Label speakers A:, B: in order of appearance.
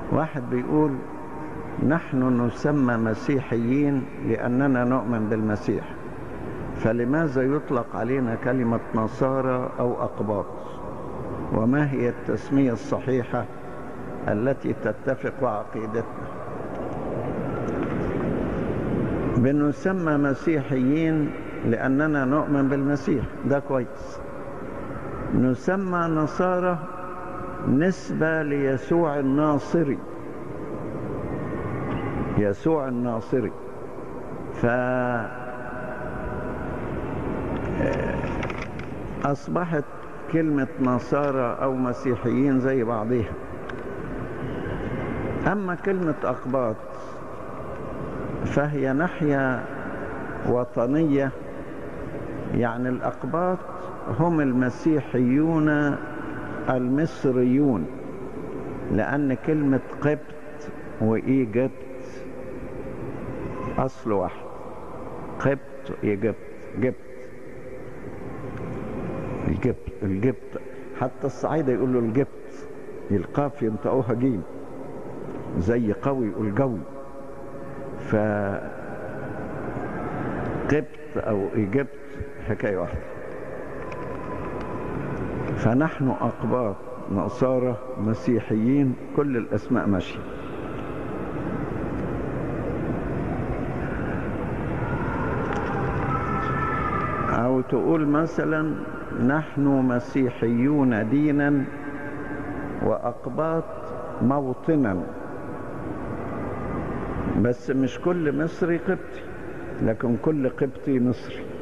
A: واحد بيقول نحن نسمى مسيحيين لأننا نؤمن بالمسيح فلماذا يطلق علينا كلمة نصارى أو أقباط وما هي التسمية الصحيحة التي تتفق مع عقيدتنا بنسمى مسيحيين لأننا نؤمن بالمسيح ده كويس نسمى نصارى نسبة ليسوع الناصري يسوع الناصري ف أصبحت كلمة نصارى أو مسيحيين زي بعضها أما كلمة أقباط فهي ناحية وطنية يعني الأقباط هم المسيحيون المصريون لأن كلمة قبط وإيجبت أصل واحد قبط إيجبت جبت الجبت الجبت حتى الصعيدة يقول له الجبت القاف ينطقوها جيم زي قوي يقول جوي ف قبط او ايجبت حكاية واحدة فنحن اقباط نصارى مسيحيين كل الاسماء ماشيه او تقول مثلا نحن مسيحيون دينا واقباط موطنا بس مش كل مصري قبطي لكن كل قبطي مصري